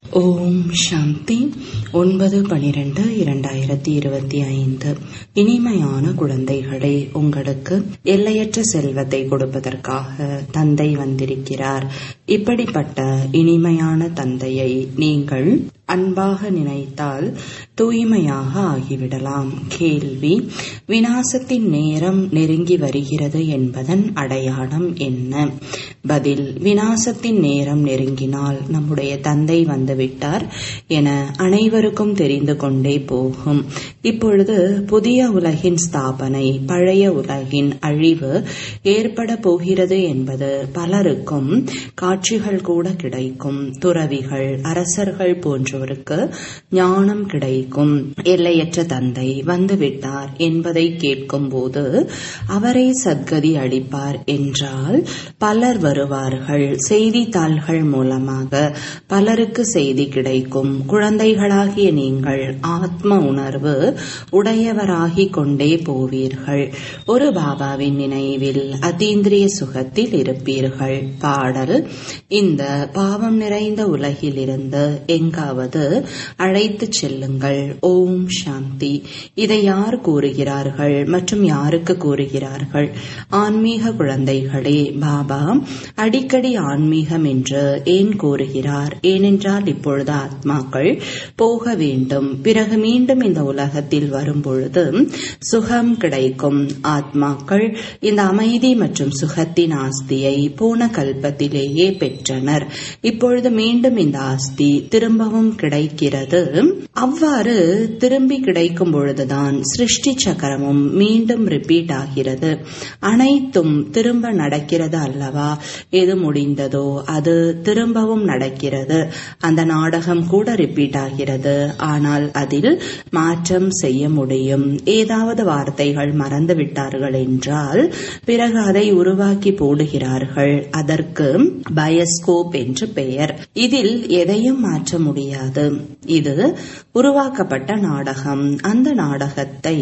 ஓம் சாந்தி ஒன்பது பனிரெண்டு இரண்டாயிரத்தி இருபத்தி ஐந்து இனிமையான குழந்தைகளே உங்களுக்கு எல்லையற்ற செல்வத்தை கொடுப்பதற்காக தந்தை வந்திருக்கிறார் இப்படிப்பட்ட இனிமையான தந்தையை நீங்கள் அன்பாக நினைத்தால் தூய்மையாக ஆகிவிடலாம் கேள்வி வினாசத்தின் நேரம் நெருங்கி வருகிறது என்பதன் அடையாளம் என்ன பதில் வினாசத்தின் நேரம் நெருங்கினால் நம்முடைய தந்தை வந்துவிட்டார் என அனைவருக்கும் தெரிந்து கொண்டே போகும் இப்பொழுது புதிய உலகின் ஸ்தாபனை பழைய உலகின் அழிவு ஏற்பட போகிறது என்பது பலருக்கும் காட்சிகள் கூட கிடைக்கும் துறவிகள் அரசர்கள் போன்றோருக்கு ஞானம் கிடைக்கும் எல்லையற்ற தந்தை வந்துவிட்டார் என்பதை கேட்கும் போது அவரே சத்கதி அளிப்பார் என்றால் பலர் வருவார்கள் செய்தித்தாள்கள் மூலமாக பலருக்கு செய்தி கிடைக்கும் குழந்தைகளாகிய நீங்கள் ஆத்ம உணர்வு உடையவராகிக் கொண்டே போவீர்கள் ஒரு பாபாவின் நினைவில் அதீந்திரிய சுகத்தில் இருப்பீர்கள் பாடல் இந்த பாவம் நிறைந்த உலகிலிருந்து எங்காவது அழைத்துச் செல்லுங்கள் ஓம் சாந்தி இதை யார் கூறுகிறார்கள் மற்றும் யாருக்கு கூறுகிறார்கள் ஆன்மீக குழந்தைகளே பாபா அடிக்கடி ஆன்மீகம் என்று ஏன் கூறுகிறார் ஏனென்றால் இப்பொழுது ஆத்மாக்கள் போக வேண்டும் பிறகு மீண்டும் இந்த உலகத்தில் வரும்பொழுது சுகம் கிடைக்கும் ஆத்மாக்கள் இந்த அமைதி மற்றும் சுகத்தின் ஆஸ்தியை போன கல்பத்திலேயே பெற்றனர் இப்பொழுது மீண்டும் இந்த ஆஸ்தி திரும்பவும் கிடைக்கிறது அவ்வாறு திரும்பி கிடைக்கும் பொழுதுதான் சிருஷ்டி சக்கரமும் மீண்டும் ரிப்பீட் ஆகிறது அனைத்தும் திரும்ப நடக்கிறது அல்லவா எது முடிந்ததோ அது திரும்பவும் நடக்கிறது அந்த நாடகம் கூட ரிப்பீட் ஆகிறது ஆனால் அதில் மாற்றம் செய்ய முடியும் ஏதாவது வார்த்தைகள் மறந்து விட்டார்கள் என்றால் பிறகு அதை உருவாக்கி போடுகிறார்கள் அதற்கு பயோஸ்கோப் என்று பெயர் இதில் எதையும் மாற்ற முடியாது இது உருவாக்கப்பட்ட நாடகம் அந்த நாடகத்தை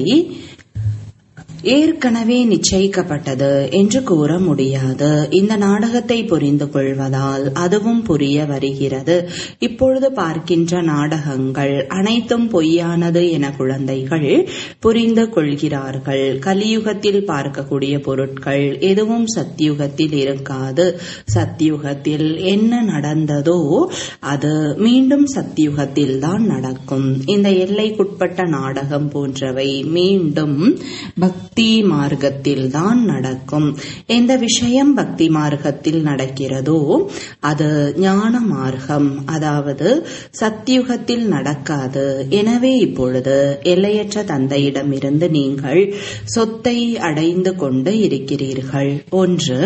ஏற்கனவே நிச்சயிக்கப்பட்டது என்று கூற முடியாது இந்த நாடகத்தை புரிந்து கொள்வதால் அதுவும் புரிய வருகிறது இப்பொழுது பார்க்கின்ற நாடகங்கள் அனைத்தும் பொய்யானது என குழந்தைகள் புரிந்து கொள்கிறார்கள் கலியுகத்தில் பார்க்கக்கூடிய பொருட்கள் எதுவும் சத்தியுகத்தில் இருக்காது சத்தியுகத்தில் என்ன நடந்ததோ அது மீண்டும் சத்தியுகத்தில் தான் நடக்கும் இந்த எல்லைக்குட்பட்ட நாடகம் போன்றவை மீண்டும் பக்தி பக்தி மார்க்கத்தில் தான் நடக்கும் எந்த விஷயம் பக்தி மார்க்கத்தில் நடக்கிறதோ அது ஞான மார்க்கம் அதாவது சத்தியுகத்தில் நடக்காது எனவே இப்பொழுது எல்லையற்ற தந்தையிடமிருந்து நீங்கள் சொத்தை அடைந்து கொண்டு இருக்கிறீர்கள் ஒன்று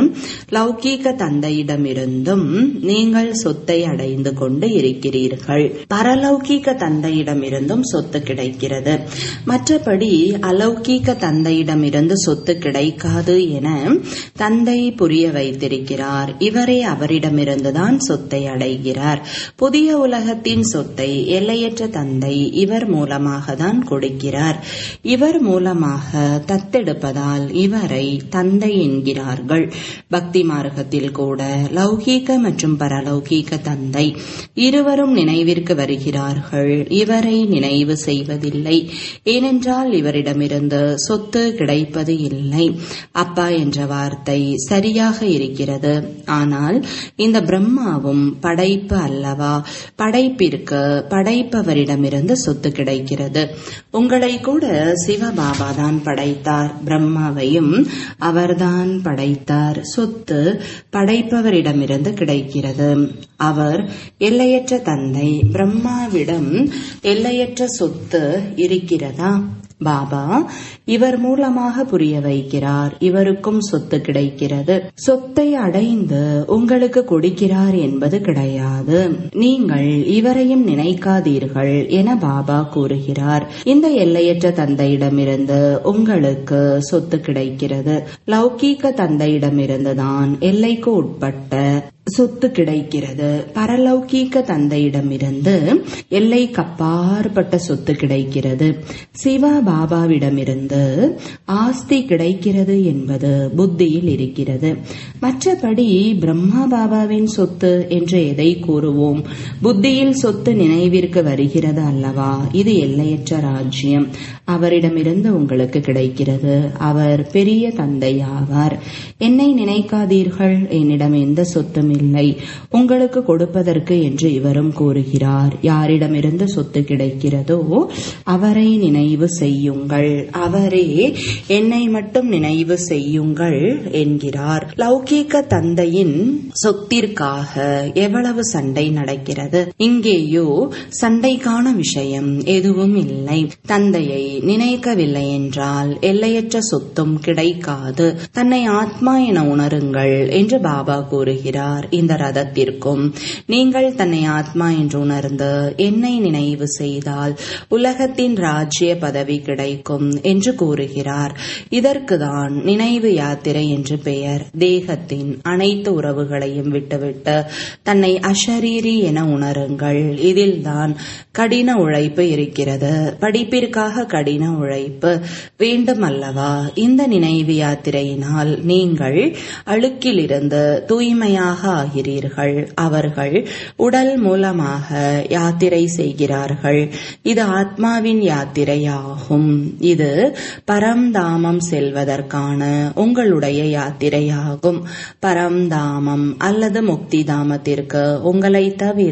லௌகீக தந்தையிடமிருந்தும் நீங்கள் சொத்தை அடைந்து கொண்டு இருக்கிறீர்கள் பரலௌகீக தந்தையிடமிருந்தும் சொத்து கிடைக்கிறது மற்றபடி அலௌகீக தந்தையிடம் அவரிடமிருந்து சொத்து கிடைக்காது என தந்தை புரிய வைத்திருக்கிறார் இவரே அவரிடமிருந்துதான் சொத்தை அடைகிறார் புதிய உலகத்தின் சொத்தை எல்லையற்ற தந்தை இவர் மூலமாக தான் கொடுக்கிறார் இவர் மூலமாக தத்தெடுப்பதால் இவரை தந்தை என்கிறார்கள் பக்தி மார்க்கத்தில் கூட லௌகீக மற்றும் பரலௌகீக தந்தை இருவரும் நினைவிற்கு வருகிறார்கள் இவரை நினைவு செய்வதில்லை ஏனென்றால் இவரிடமிருந்து சொத்து கிடைப்பது இல்லை அப்பா என்ற வார்த்தை சரியாக இருக்கிறது ஆனால் இந்த பிரம்மாவும் படைப்பு அல்லவா படைப்பிற்கு படைப்பவரிடமிருந்து சொத்து கிடைக்கிறது உங்களை கூட சிவபாபா தான் படைத்தார் பிரம்மாவையும் அவர்தான் படைத்தார் சொத்து படைப்பவரிடமிருந்து கிடைக்கிறது அவர் எல்லையற்ற தந்தை பிரம்மாவிடம் எல்லையற்ற சொத்து இருக்கிறதா பாபா இவர் மூலமாக புரிய வைக்கிறார் இவருக்கும் சொத்து கிடைக்கிறது சொத்தை அடைந்து உங்களுக்கு கொடுக்கிறார் என்பது கிடையாது நீங்கள் இவரையும் நினைக்காதீர்கள் என பாபா கூறுகிறார் இந்த எல்லையற்ற தந்தையிடமிருந்து உங்களுக்கு சொத்து கிடைக்கிறது லௌகீக தந்தையிடமிருந்து தான் எல்லைக்கு உட்பட்ட சொத்து கிடைக்கிறது பரலௌகீக தந்தையிடமிருந்து எல்லை கப்பாற்பட்ட சொத்து கிடைக்கிறது சிவ பாபாவிடமிருந்து ஆஸ்தி கிடைக்கிறது என்பது புத்தியில் இருக்கிறது மற்றபடி பிரம்மா பாபாவின் சொத்து என்று எதை கூறுவோம் புத்தியில் சொத்து நினைவிற்கு வருகிறது அல்லவா இது எல்லையற்ற ராஜ்யம் அவரிடமிருந்து உங்களுக்கு கிடைக்கிறது அவர் பெரிய தந்தையாவார் என்னை நினைக்காதீர்கள் என்னிடம் எந்த சொத்தும் இல்லை உங்களுக்கு கொடுப்பதற்கு என்று இவரும் கூறுகிறார் யாரிடமிருந்து சொத்து கிடைக்கிறதோ அவரை நினைவு செய்யுங்கள் அவரே என்னை மட்டும் நினைவு செய்யுங்கள் என்கிறார் லௌகீக தந்தையின் சொத்திற்காக எவ்வளவு சண்டை நடக்கிறது இங்கேயோ சண்டைக்கான விஷயம் எதுவும் இல்லை தந்தையை நினைக்கவில்லை என்றால் எல்லையற்ற சொத்தும் கிடைக்காது தன்னை ஆத்மா என உணருங்கள் என்று பாபா கூறுகிறார் இந்த ரதத்திற்கும் நீங்கள் தன்னை ஆத்மா என்று உணர்ந்து என்னை நினைவு செய்தால் உலகத்தின் ராஜ்ய பதவி கிடைக்கும் என்று கூறுகிறார் இதற்குதான் நினைவு யாத்திரை என்று பெயர் தேகத்தின் அனைத்து உறவுகளையும் விட்டுவிட்டு தன்னை அஷரீரி என உணருங்கள் இதில்தான் கடின உழைப்பு இருக்கிறது படிப்பிற்காக கடின உழைப்பு வேண்டும் அல்லவா இந்த நினைவு யாத்திரையினால் நீங்கள் அழுக்கிலிருந்து தூய்மையாக ஆகிறீர்கள் அவர்கள் உடல் மூலமாக யாத்திரை செய்கிறார்கள் இது ஆத்மாவின் யாத்திரையாகும் இது பரம்தாமம் செல்வதற்கான உங்களுடைய யாத்திரையாகும் பரம்தாமம் அல்லது முக்தி தாமத்திற்கு உங்களை தவிர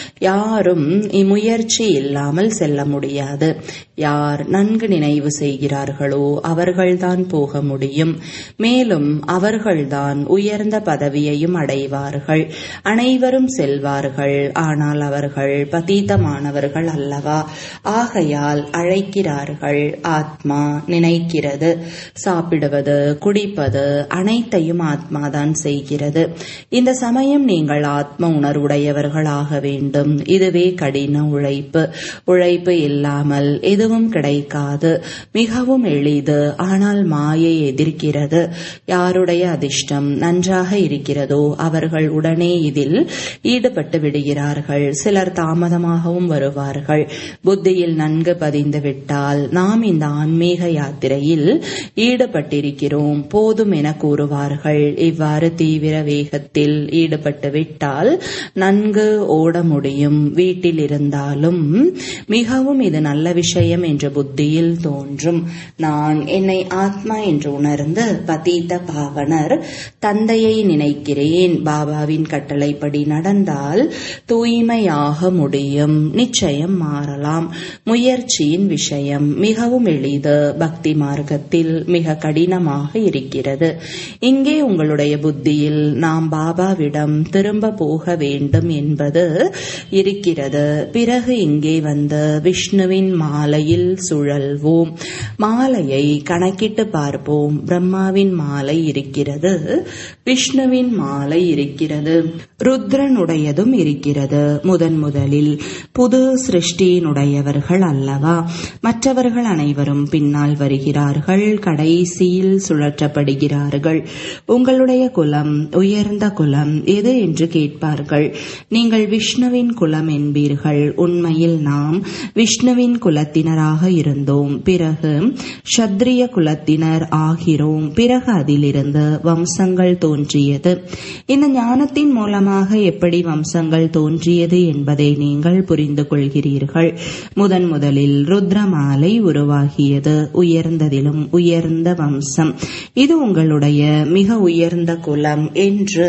யாரும் இம்முயற்சி இல்லாமல் செல்ல முடியாது யார் நன்கு நினைவு செய்கிறார்களோ அவர்கள்தான் போக முடியும் மேலும் அவர்கள்தான் உயர்ந்த பதவியையும் அடைவார்கள் அனைவரும் செல்வார்கள் ஆனால் அவர்கள் பதீதமானவர்கள் அல்லவா ஆகையால் அழைக்கிறார்கள் ஆத்மா நினைக்கிறது சாப்பிடுவது குடிப்பது அனைத்தையும் ஆத்மாதான் செய்கிறது இந்த சமயம் நீங்கள் ஆத்ம உணர்வுடையவர்களாக வேண்டும் இதுவே கடின உழைப்பு உழைப்பு இல்லாமல் எதுவும் கிடைக்காது மிகவும் எளிது ஆனால் மாயை எதிர்க்கிறது யாருடைய அதிர்ஷ்டம் நன்றாக இருக்கிறதோ அவர்கள் உடனே இதில் ஈடுபட்டு விடுகிறார்கள் சிலர் தாமதமாகவும் வருவார்கள் புத்தியில் நன்கு பதிந்து விட்டால் நாம் இந்த ஆன்மீக யாத்திரையில் ஈடுபட்டிருக்கிறோம் போதும் என கூறுவார்கள் இவ்வாறு தீவிர வேகத்தில் ஈடுபட்டு விட்டால் நன்கு ஓட முடியும் வீட்டில் இருந்தாலும் மிகவும் இது நல்ல விஷயம் என்ற புத்தியில் தோன்றும் நான் என்னை ஆத்மா என்று உணர்ந்து பதீத பாவனர் தந்தையை நினைக்கிறேன் பாபாவின் கட்டளைப்படி நடந்தால் தூய்மையாக முடியும் நிச்சயம் மாறலாம் முயற்சியின் விஷயம் மிகவும் எளிது பக்தி மார்க்கத்தில் மிக கடினமாக இருக்கிறது இங்கே உங்களுடைய புத்தியில் நாம் பாபாவிடம் திரும்ப போக வேண்டும் என்பது இருக்கிறது பிறகு இங்கே வந்து விஷ்ணுவின் மாலையில் சுழல்வோம் மாலையை கணக்கிட்டு பார்ப்போம் பிரம்மாவின் மாலை இருக்கிறது விஷ்ணுவின் மாலை இருக்கிறது ருத்ரனுடையதும் இருக்கிறது முதன் முதலில் புது சிருஷ்டியினுடையவர்கள் அல்லவா மற்றவர்கள் அனைவரும் பின்னால் வருகிறார்கள் கடைசியில் சுழற்றப்படுகிறார்கள் உங்களுடைய குலம் உயர்ந்த குலம் எது என்று கேட்பார்கள் நீங்கள் விஷ்ணுவின் குலம் என்பீர்கள் உண்மையில் நாம் விஷ்ணுவின் குலத்தினராக இருந்தோம் பிறகு சத்ரிய குலத்தினர் ஆகிறோம் பிறகு அதிலிருந்து வம்சங்கள் தோன்றியது இந்த ஞானத்தின் மூலமாக எப்படி வம்சங்கள் தோன்றியது என்பதை நீங்கள் புரிந்து கொள்கிறீர்கள் முதன் முதலில் ருத்ரமாலை உருவாகியது உயர்ந்ததிலும் உயர்ந்த வம்சம் இது உங்களுடைய மிக உயர்ந்த குலம் என்று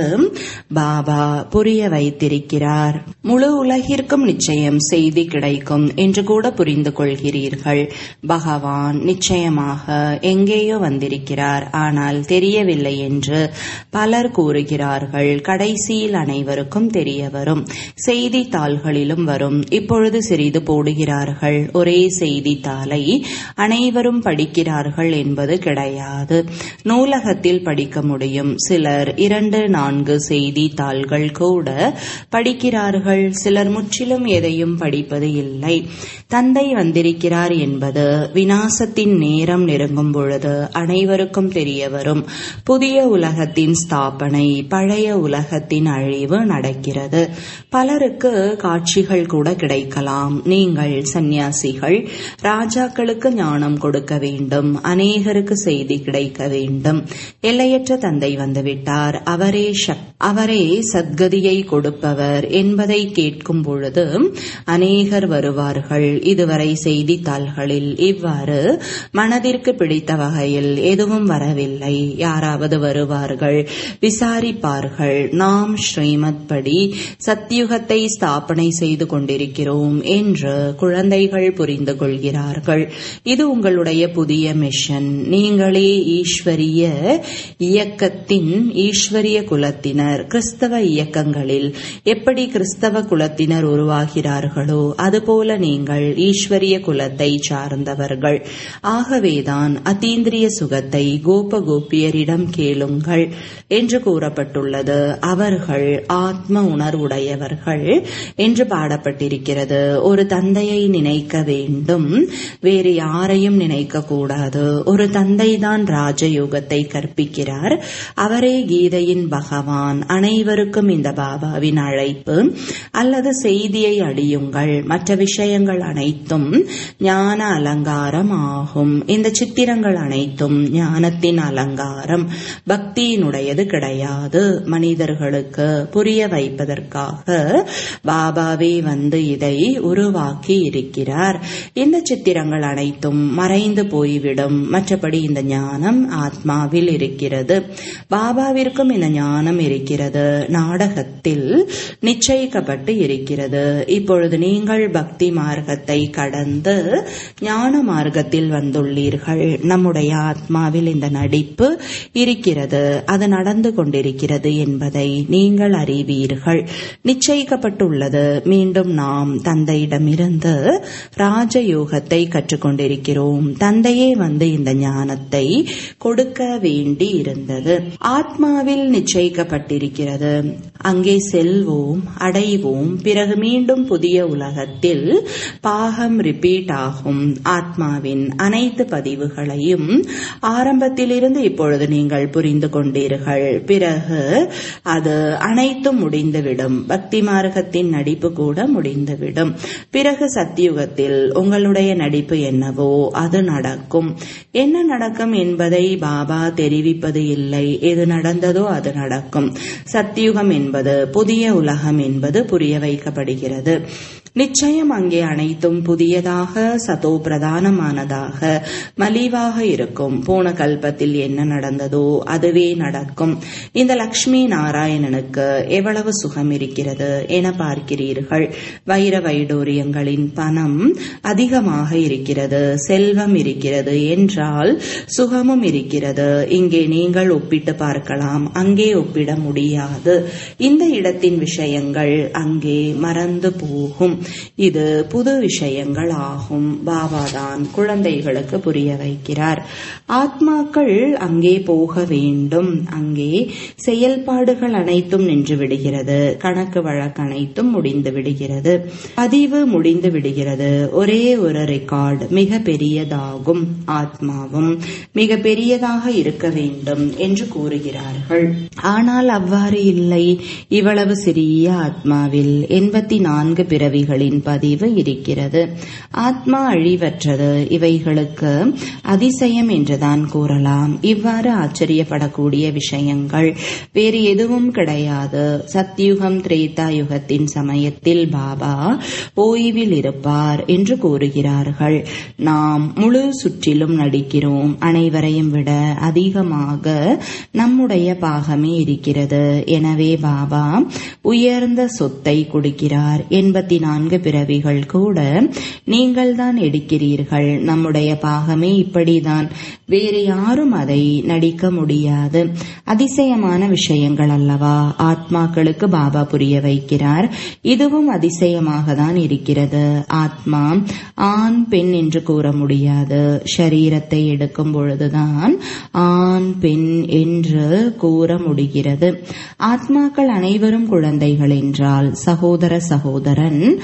பாபா புரிய வைத்திருக்கிறார் முழு உலகிற்கும் நிச்சயம் செய்தி கிடைக்கும் என்று கூட புரிந்து கொள்கிறீர்கள் பகவான் நிச்சயமாக எங்கேயோ வந்திருக்கிறார் ஆனால் தெரியவில்லை என்று பலர் கூறுகிறார்கள் கடைசியில் அனைவருக்கும் தெரிய வரும் செய்தித்தாள்களிலும் வரும் இப்பொழுது சிறிது போடுகிறார்கள் ஒரே செய்தித்தாளை அனைவரும் படிக்கிறார்கள் என்பது கிடையாது நூலகத்தில் படிக்க முடியும் சிலர் இரண்டு நான்கு செய்தித்தாள்கள் கூட படிக்கிறார்கள் சிலர் முற்றிலும் எதையும் படிப்பது இல்லை தந்தை வந்திருக்கிறார் என்பது வினாசத்தின் நேரம் நெருங்கும் பொழுது அனைவருக்கும் தெரிய வரும் புதிய உலகத்தின் ஸ்தாபனை பழைய உலகத்தின் அழிவு நடக்கிறது பலருக்கு காட்சிகள் கூட கிடைக்கலாம் நீங்கள் சந்நியாசிகள் ராஜாக்களுக்கு ஞானம் கொடுக்க வேண்டும் அநேகருக்கு செய்தி கிடைக்க வேண்டும் எல்லையற்ற தந்தை வந்துவிட்டார் அவரே சக் அவரே சத்கதியை கொடுப்பவர் என்பதை கேட்கும் பொழுது அநேகர் வருவார்கள் இதுவரை செய்தித்தாள்களில் இவ்வாறு மனதிற்கு பிடித்த வகையில் எதுவும் வரவில்லை யாராவது வருவார்கள் விசாரிப்பார்கள் நாம் ஸ்ரீமத் படி சத்தியுகத்தை ஸ்தாபனை செய்து கொண்டிருக்கிறோம் என்று குழந்தைகள் புரிந்து கொள்கிறார்கள் இது உங்களுடைய புதிய மிஷன் நீங்களே ஈஸ்வரிய இயக்கத்தின் ஈஸ்வரிய குலத்தினர் கிறிஸ்தவ இயக்கங்களில் எப்படி கிறிஸ்தவ குலத்தினர் உருவாகிறார்களோ அதுபோல நீங்கள் ஈஸ்வரிய குலத்தை சார்ந்தவர்கள் ஆகவேதான் அதீந்திரிய சுகத்தை கோப கோபியரிடம் கேளுங்கள் என்று கூறப்பட்டுள்ளது அவர்கள் ஆத்ம உணர்வுடையவர்கள் என்று பாடப்பட்டிருக்கிறது ஒரு தந்தையை நினைக்க வேண்டும் வேறு யாரையும் நினைக்க கூடாது ஒரு தந்தை தான் ராஜயோகத்தை கற்பிக்கிறார் அவரே கீதையின் பகவான் அனைவருக்கும் இந்த பாபாவின் அழைப்பு அல்லது செய்தியை அடியுங்கள் மற்ற விஷயங்கள் அனைத்தும் ஞான அலங்காரம் ஆகும் இந்த சித்திரங்கள் அனைத்தும் ஞானத்தின் அலங்காரம் பக்தியினுடையது கிடையாது மனிதர்களுக்கு புரிய வைப்பதற்காக பாபாவே வந்து இதை உருவாக்கி இருக்கிறார் இந்த சித்திரங்கள் அனைத்தும் மறைந்து போய்விடும் மற்றபடி இந்த ஞானம் ஆத்மாவில் இருக்கிறது பாபாவிற்கும் இந்த ஞானம் இருக்கிறது நாடகத்தில் நிச்சயிக்கப்பட்டு இருக்கிறது இப்பொழுது நீங்கள் பக்தி மார்க்கத்தை கடந்து ஞான மார்க்கத்தில் வந்துள்ளீர்கள் நம்முடைய ஆத்மாவில் இந்த நடிப்பு இருக்கிறது அது நடந்து கொண்டிருக்கிறது என்பதை நீங்கள் அறிவீர்கள் நிச்சயிக்கப்பட்டுள்ளது மீண்டும் நாம் தந்தையிடமிருந்து ராஜயோகத்தை கற்றுக்கொண்டிருக்கிறோம் தந்தையே வந்து இந்த ஞானத்தை கொடுக்க வேண்டி இருந்தது ஆத்மாவில் நிச்சயிக்கப்பட்டிருக்கிறது அங்கே செல்வோம் அடைவோம் பிறகு மீண்டும் புதிய உலகத்தில் பாகம் ரிப்பீட் ஆகும் ஆத்மாவின் அனைத்து பதிவுகளையும் ஆரம்பத்திலிருந்து இப்பொழுது நீங்கள் புரிந்து கொண்டீர்கள் பிறகு அது அனைத்தும் முடிந்துவிடும் பக்தி மார்க்கத்தின் நடிப்பு கூட முடிந்துவிடும் பிறகு சத்தியுகத்தில் உங்களுடைய நடிப்பு என்னவோ அது நடக்கும் என்ன நடக்கும் என்பதை பாபா தெரிவிப்பது இல்லை எது நடந்ததோ அது நடக்கும் சத்தியுகம் என்பது புதிய உலகம் என்பது புரிய வைக்கப்படுகிறது நிச்சயம் அங்கே அனைத்தும் புதியதாக சதோ பிரதானமானதாக மலிவாக இருக்கும் போன கல்பத்தில் என்ன நடந்ததோ அதுவே நடக்கும் இந்த லக்ஷ்மி நாராயணனுக்கு எவ்வளவு சுகம் இருக்கிறது என பார்க்கிறீர்கள் வைர வைடூரியங்களின் பணம் அதிகமாக இருக்கிறது செல்வம் இருக்கிறது என்றால் சுகமும் இருக்கிறது இங்கே நீங்கள் ஒப்பிட்டு பார்க்கலாம் அங்கே ஒப்பிட முடியாது இந்த இடத்தின் விஷயங்கள் அங்கே மறந்து போகும் இது புது விஷயங்கள் ஆகும் பாபாதான் குழந்தைகளுக்கு புரிய வைக்கிறார் ஆத்மாக்கள் அங்கே போக வேண்டும் அங்கே செயல்பாடுகள் அனைத்தும் நின்று விடுகிறது கணக்கு வழக்கு அனைத்தும் முடிந்து விடுகிறது பதிவு முடிந்து விடுகிறது ஒரே ஒரு ரெக்கார்டு மிக பெரியதாகும் ஆத்மாவும் மிக பெரியதாக இருக்க வேண்டும் என்று கூறுகிறார்கள் ஆனால் அவ்வாறு இல்லை இவ்வளவு சிறிய ஆத்மாவில் எண்பத்தி நான்கு பிறவிகளின் பதிவு இருக்கிறது ஆத்மா அழிவற்றது இவைகளுக்கு அதிசயம் என்றுதான் கூறலாம் இவ்வாறு ஆச்சரியப்படக்கூடிய விஷயங்கள் வேறு எதுவும் கிடையாது சத்யுகம் திரேதா யுகத்தின் சமயத்தில் பாபா ஓய்வில் இருப்பார் என்று கூறுகிறார்கள் நாம் முழு சுற்றிலும் நடிக்கிறோம் அனைவரையும் விட அதிகமாக நம்முடைய பாகமே இருக்கிறது எனவே பாபா உயர்ந்த சொத்தை கொடுக்கிறார் எண்பத்தி நான்கு பிறவிகள் கூட நீங்கள் தான் எடுக்கிறீர்கள் நம்முடைய பாகமே இப்படிதான் வேறு யாரும் அதை நடிக்க முடியாது அதிசயமான விஷயங்கள் அல்லவா ஆத்மாக்களுக்கு பாபா புரிய வைக்கிறார் இதுவும் அதிசயமாக தான் இருக்கிறது ஆத்மா ஆண் பெண் என்று கூற முடியாது ஷரீரத்தை எடுக்கும் பொழுதுதான் ஆண் பெண் என்று கூற முடிகிறது ஆத்மாக்கள் அனைவரும் குழந்தைகள் என்றால் சகோதர சகோதரன்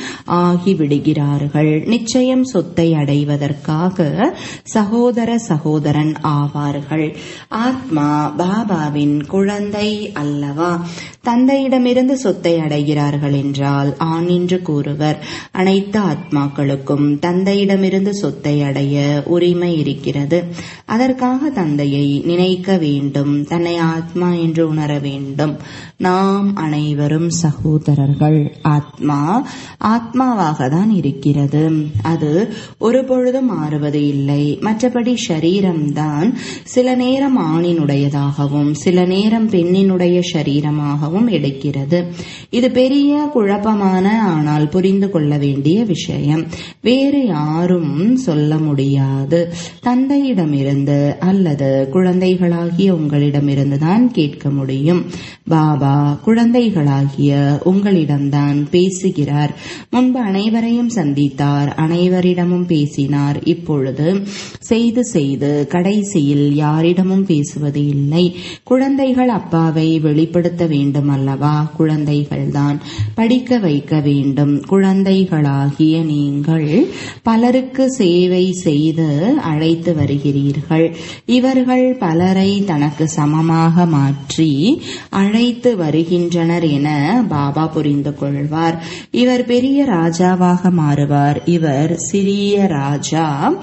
ஆகிவிடுகிறார்கள் நிச்சயம் சொத்தை அடைவதற்காக சகோதர சகோதரன் ஆவார்கள் ஆத்மா பாபாவின் குழந்தை அல்லவா தந்தையிடமிருந்து சொத்தை அடைகிறார்கள் என்றால் ஆண் என்று கூறுவர் அனைத்து ஆத்மாக்களுக்கும் தந்தையிடமிருந்து சொத்தை அடைய உரிமை இருக்கிறது அதற்காக தந்தையை நினைக்க வேண்டும் தன்னை ஆத்மா என்று உணர வேண்டும் நாம் அனைவரும் சகோதரர்கள் ஆத்மா ஆத்மாவாக தான் இருக்கிறது அது ஒரு பொழுதும் மாறுவது இல்லை மற்றபடி ஷரீரம்தான் சில நேரம் ஆணினுடையதாகவும் சில நேரம் பெண்ணினுடைய ஷரீரமாகவும் எடுக்கிறது இது பெரிய குழப்பமான ஆனால் புரிந்து கொள்ள வேண்டிய விஷயம் வேறு யாரும் சொல்ல முடியாது தந்தையிடமிருந்து அல்லது குழந்தைகளாகிய உங்களிடமிருந்து தான் கேட்க முடியும் பாபா குழந்தைகளாகிய உங்களிடம்தான் பேசுகிறார் முன்பு அனைவரையும் சந்தித்தார் அனைவரிடமும் பேசினார் இப்பொழுது செய்து செய்து கடைசியில் யாரிடமும் பேசுவது இல்லை குழந்தைகள் அப்பாவை வெளிப்படுத்த வேண்டும் அல்லவா குழந்தைகள்தான் படிக்க வைக்க வேண்டும் குழந்தைகளாகிய நீங்கள் பலருக்கு சேவை செய்து அழைத்து வருகிறீர்கள் இவர்கள் பலரை தனக்கு சமமாக மாற்றி அழைத்து வருகின்றனர் என பாபா புரிந்து கொள்வார் இவர் பெரிய ராஜாவாக மாறுவார் இவர் சிறிய ராஜா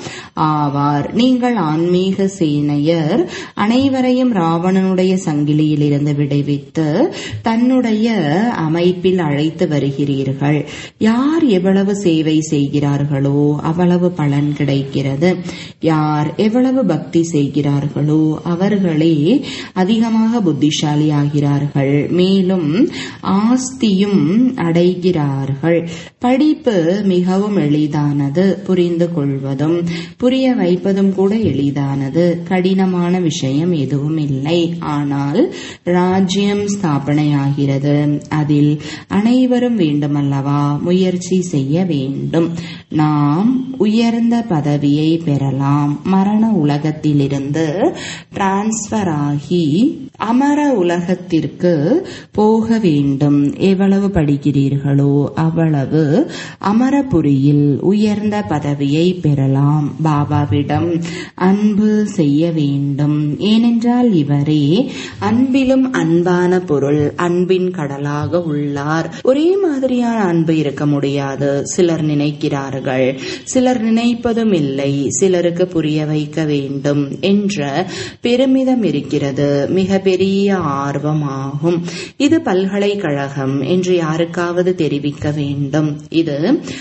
ஆவார் நீங்கள் ஆன்மீக சேனையர் அனைவரையும் ராவணனுடைய சங்கிலியிலிருந்து விடுவித்து தன்னுடைய அமைப்பில் அழைத்து வருகிறீர்கள் யார் எவ்வளவு சேவை செய்கிறார்களோ அவ்வளவு பலன் கிடைக்கிறது யார் எவ்வளவு பக்தி செய்கிறார்களோ அவர்களே அதிகமாக புத்திசாலி ஆகிறார்கள் மேலும் ஆஸ்தியும் அடைகிறார்கள் படிப்பு மிகவும் எளிதானது புரிந்து கொள்வதும் புரிய வைப்பதும் கூட எளிதானது கடினமான விஷயம் எதுவும் இல்லை ஆனால் ராஜ்யம் ஸ்தாபனையாகிறது அதில் அனைவரும் வேண்டுமல்லவா முயற்சி செய்ய வேண்டும் நாம் உயர்ந்த பதவியை பெறலாம் மரண உலகத்திலிருந்து டிரான்ஸ்பர் ஆகி அமர உலகத்திற்கு போக வேண்டும் எவ்வளவு படிக்கிறீர்களோ அவ்வளவு அமரபுரியில் உயர்ந்த பதவியை பெறலாம் பாபாவிடம் அன்பு செய்ய வேண்டும் ஏனென்றால் இவரே அன்பிலும் அன்பான பொருள் அன்பின் கடலாக உள்ளார் ஒரே மாதிரியான அன்பு இருக்க முடியாது சிலர் நினைக்கிறார்கள் சிலர் நினைப்பதும் இல்லை சிலருக்கு புரிய வைக்க வேண்டும் என்ற பெருமிதம் இருக்கிறது மிக பெரிய ஆர்வமாகும் இது பல்கலைக்கழகம் என்று யாருக்காவது தெரிவிக்க வேண்டும் இது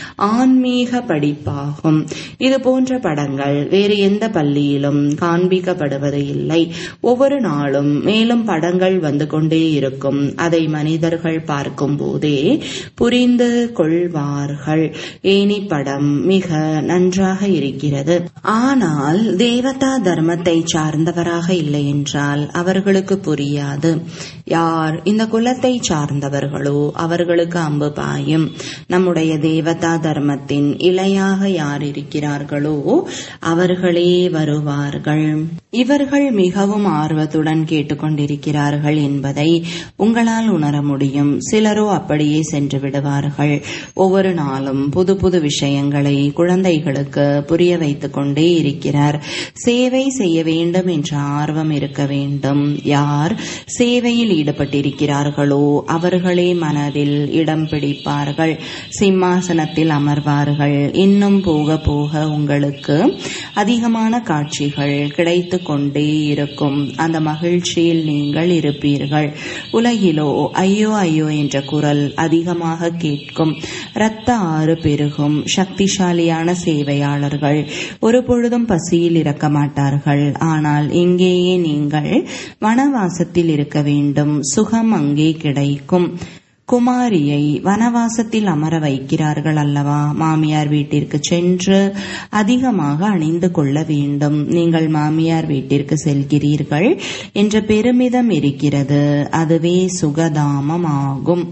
ஆன்மீக படிப்பாகும் இது போன்ற படங்கள் வேறு எந்த பள்ளியிலும் காண்பிக்கப்படுவது இல்லை ஒவ்வொரு நாளும் மேலும் படங்கள் வந்து கொண்டே இருக்கும் அதை மனிதர்கள் பார்க்கும் போதே புரிந்து கொள்வார்கள் ஏனி படம் மிக நன்றாக இருக்கிறது ஆனால் தேவதா தர்மத்தை சார்ந்தவராக இல்லை என்றால் அவர்களுக்கு புரியாது யார் இந்த குலத்தை சார்ந்தவர்களோ அவர்களுக்கு அம்பு பாயும் நம்முடைய தேவதா தர்மத்தின் இலையாக யார் இருக்கிறார்களோ அவர்களே வருவார்கள் இவர்கள் மிகவும் ஆர்வத்துடன் கேட்டுக்கொண்டிருக்கிறார்கள் என்பதை உங்களால் உணர முடியும் சிலரோ அப்படியே சென்று விடுவார்கள் ஒவ்வொரு நாளும் புது புது விஷயங்களை குழந்தைகளுக்கு புரிய வைத்துக் கொண்டே இருக்கிறார் சேவை செய்ய வேண்டும் என்ற ஆர்வம் இருக்க வேண்டும் யார் சேவையில் ஈடுபட்டிருக்கிறார்களோ அவர்களே மனதில் இடம் பிடிப்பார்கள் சிம்மாசனத்தில் அமர்வார்கள் இன்னும் போக போக உங்களுக்கு அதிகமான காட்சிகள் கிடைத்து கொண்டே இருக்கும் அந்த மகிழ்ச்சியில் நீங்கள் இருப்பீர்கள் உலகிலோ ஐயோ ஐயோ என்ற குரல் அதிகமாக கேட்கும் இரத்த ஆறு பெருகும் சக்திசாலியான சேவையாளர்கள் ஒரு பொழுதும் பசியில் இருக்க மாட்டார்கள் ஆனால் இங்கேயே நீங்கள் வனவாசத்தில் இருக்க வேண்டும் சுகம் அங்கே கிடைக்கும் குமாரியை வனவாசத்தில் அமர வைக்கிறார்கள் அல்லவா மாமியார் வீட்டிற்கு சென்று அதிகமாக அணிந்து கொள்ள வேண்டும் நீங்கள் மாமியார் வீட்டிற்கு செல்கிறீர்கள் என்ற பெருமிதம் இருக்கிறது அதுவே சுகதாமம் ஆகும்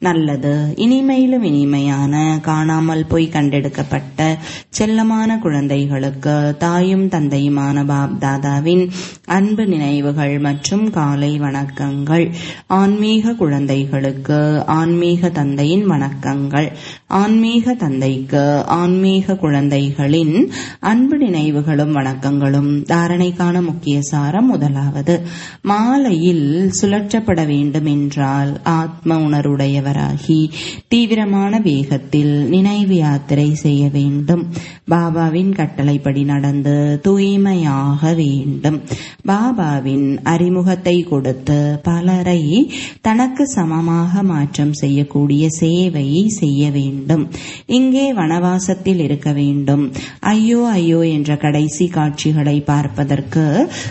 நல்லது இனிமையிலும் இனிமையான காணாமல் போய் கண்டெடுக்கப்பட்ட செல்லமான குழந்தைகளுக்கு தாயும் தந்தையுமான பாப் தாதாவின் அன்பு நினைவுகள் மற்றும் காலை வணக்கங்கள் ஆன்மீக குழந்தைகளுக்கு ஆன்மீக தந்தையின் வணக்கங்கள் ஆன்மீக தந்தைக்கு ஆன்மீக குழந்தைகளின் அன்பு நினைவுகளும் வணக்கங்களும் தாரணைக்கான முக்கிய சாரம் முதலாவது மாலையில் சுழற்றப்பட வேண்டும் என்றால் ஆத்ம உணர்வுடையவர் உள்ளவராகி தீவிரமான வேகத்தில் நினைவு யாத்திரை செய்ய வேண்டும் பாபாவின் கட்டளைப்படி நடந்து தூய்மையாக வேண்டும் பாபாவின் அறிமுகத்தை கொடுத்து பலரை தனக்கு சமமாக மாற்றம் செய்யக்கூடிய சேவை செய்ய வேண்டும் இங்கே வனவாசத்தில் இருக்க வேண்டும் ஐயோ ஐயோ என்ற கடைசி காட்சிகளை பார்ப்பதற்கு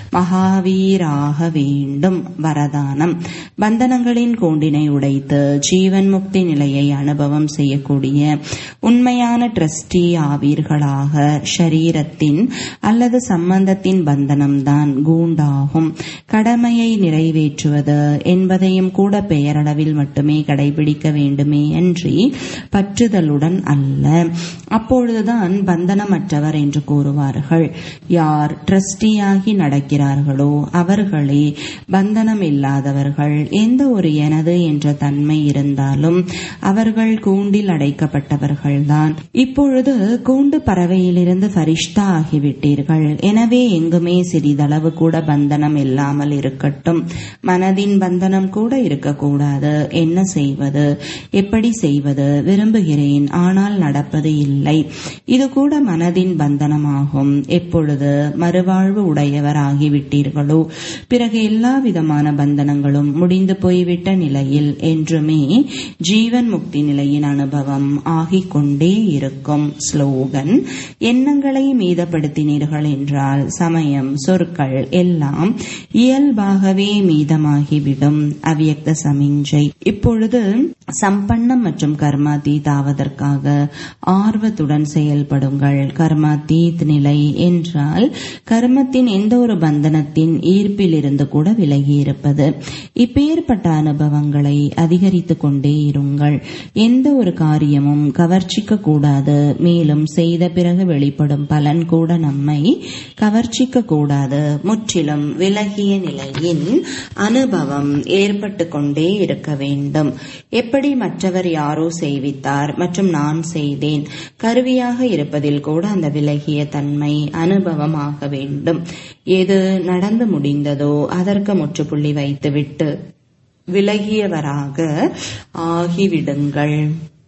மகாவீராக வேண்டும் வரதானம் பந்தனங்களின் கூண்டினை உடைத்து ஜீவன் முக்தி நிலையை அனுபவம் செய்யக்கூடிய உண்மையான ட்ரஸ்டி ஆவீர்களாக ஷரீரத்தின் அல்லது சம்பந்தத்தின் பந்தனம்தான் கூண்டாகும் கடமையை நிறைவேற்றுவது என்பதையும் கூட பெயரளவில் மட்டுமே கடைபிடிக்க வேண்டுமே அன்றி பற்றுதலுடன் அல்ல அப்பொழுதுதான் பந்தனமற்றவர் என்று கூறுவார்கள் யார் ட்ரஸ்டியாகி நடக்கிறார்களோ அவர்களே பந்தனம் இல்லாதவர்கள் எந்த ஒரு எனது என்ற தன்மை இருந்தாலும் அவர்கள் கூண்டில் அடைக்கப்பட்டவர்கள்தான் இப்பொழுது கூண்டு பறவையிலிருந்து ஃபரிஷ்தா ஆகிவிட்டீர்கள் எனவே எங்குமே சிறிதளவு கூட பந்தனம் இல்லாமல் இருக்கட்டும் மனதின் பந்தனம் கூட இருக்கக்கூடாது என்ன செய்வது எப்படி செய்வது விரும்புகிறேன் ஆனால் நடப்பது இல்லை இது கூட மனதின் பந்தனமாகும் எப்பொழுது மறுவாழ்வு உடையவர் ஆகிவிட்டீர்களோ பிறகு எல்லா விதமான பந்தனங்களும் முடிந்து போய்விட்ட நிலையில் என்றுமே ஜீவன் முக்தி நிலையின் அனுபவம் ஆகிக் கொண்டே இருக்கும் ஸ்லோகன் எண்ணங்களை மீதப்படுத்தினீர்கள் என்றால் சமயம் சொற்கள் எல்லாம் இயல்பாகவே மீதமாகிவிடும் அவ்யக்த சமிஞ்சை இப்பொழுது சம்பன்னம் மற்றும் கர்மாதீத் ஆவதற்காக ஆர்வத்துடன் செயல்படுங்கள் கர்மாதீத் நிலை என்றால் கர்மத்தின் எந்த ஒரு பந்தனத்தின் ஈர்ப்பிலிருந்து கூட விலகி இருப்பது இப்பேற்பட்ட அனுபவங்களை அதிகரித்துக் கொண்டே இருங்கள் எந்த ஒரு காரியமும் கவர்ச்சிக்க கூடாது மேலும் செய்த பிறகு வெளிப்படும் பலன் கூட நம்மை கவர்ச்சிக்க கூடாது முற்றிலும் விலகிய நிலையின் அனுபவம் ஏற்பட்டு கொண்டே இருக்க வேண்டும் எப்படி மற்றவர் யாரோ செய்வித்தார் மற்றும் நான் செய்தேன் கருவியாக இருப்பதில் கூட அந்த விலகிய தன்மை அனுபவமாக வேண்டும் எது நடந்து முடிந்ததோ அதற்கு முற்றுப்புள்ளி வைத்துவிட்டு விலகியவராக ஆகிவிடுங்கள்